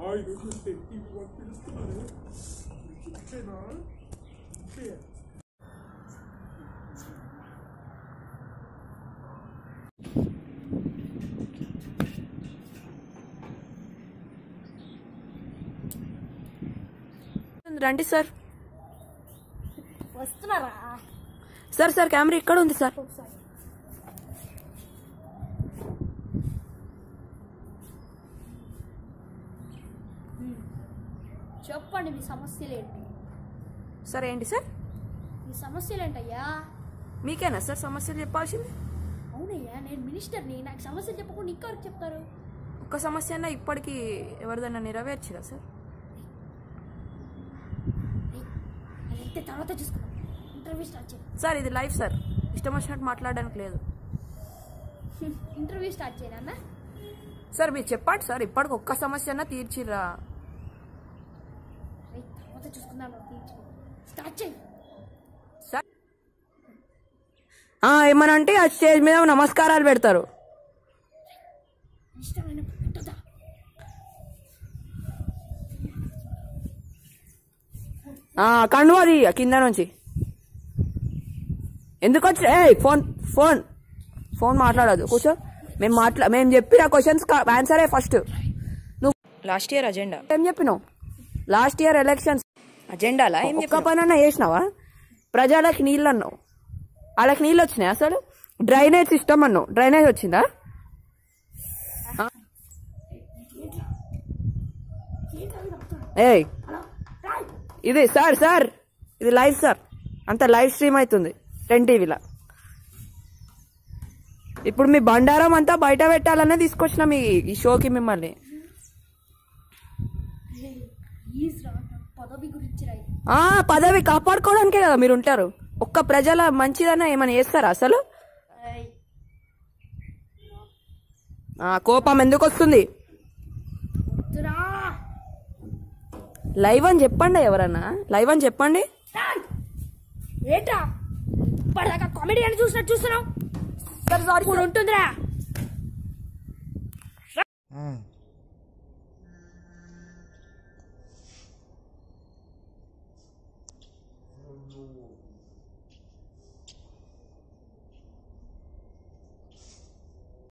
ఈరోజు టీవీ వాళ్ళు పిలుస్తున్నారు ఇచ్చేనా ఇచ్చే రండి సార్ వస్తున్నారా సార్ సార్ కెమెరా ఇక్కడ ఉంది సార్ ఒకసారి చెప్పండి మీ సమస్యలు ఏంటి సార్ ఏంటి సార్ మీ సమస్యలు ఏంటయ్యా మీకేనా సార్ సమస్యలు చెప్పాల్సింది అవునయ్యా నేను మినిస్టర్ని నాకు సమస్యలు చెప్పకుండా ఇంకెవరికి చెప్తారు ఒక్క సమస్య అన్నా ఇప్పటికీ ఎవరిదైనా నెరవేర్చిరా సార్ అది అయితే తర్వాత చూసుకున్నాం ఇంటర్వ్యూ స్టార్ట్ చేయి సార్ ఇది లైఫ్ సార్ ఇష్టం వచ్చినట్టు మాట్లాడడానికి లేదు ఇంటర్వ్యూ స్టార్ట్ చేయనా సార్ మీరు చెప్పండి సార్ ఇప్పటికి ఒక్క సమస్య అన్నా తీర్చిర్రా అరే తర్వాత చూసుకుందాం తీర్చు స్టార్ట్ చేయి సార్ ఏమనంటే ఆ స్టేజ్ మీద నమస్కారాలు పెడతారు ఇష్టమైన పెట్టదా కండువాది కింద నుంచి ఎందుకు వచ్చి ఏ ఫోన్ ఫోన్ ఫోన్ మాట్లాడదు కూర్చో మేము మాట్లా మేము చెప్పిన క్వశ్చన్స్ ఆన్సరే ఫస్ట్ నువ్వు లాస్ట్ ఇయర్ అజెండా ఏం చెప్పినావు లాస్ట్ ఇయర్ ఎలక్షన్స్ అజెండాలా ఏం ఒక్క పని అన్నా చేసినావా ప్రజలకు నీళ్ళు అన్నావు వాళ్ళకి నీళ్ళు వచ్చినాయి అసలు డ్రైనేజ్ సిస్టమ్ అన్నావు డ్రైనేజ్ వచ్చిందా ఆ? ఏయ్ ఇది సార్ సార్ ఇది లైవ్ సార్ అంత లైవ్ స్ట్రీమ్ అవుతుంది టెన్ టీవీలో ఇప్పుడు మీ బండారం అంతా బయట పెట్టాలనే తీసుకొచ్చిన మీ ఈ షోకి మిమ్మల్ని ప్లీజ్ రా నాకు పదవి గురించి రాయి ఆ పదవి కాపాడుకోవడానికే కదా మీరు ఉంటారు ఒక్క ప్రజల మంచిదన్నా ఏమైనా చేస్తారా అసలు ఆ కోపం ఎందుకు వస్తుంది వద్దురా లైవ్ అని చెప్పండి ఎవరన్నా లైవ్ అని చెప్పండి రాయ్. ఏంట్రా ఇప్పటిదాకా కామెడీ అని చూసినట్టు చూస్తున్నావు సార్ సారీ ఇప్పుడు ఉంటుందిరా ఆ,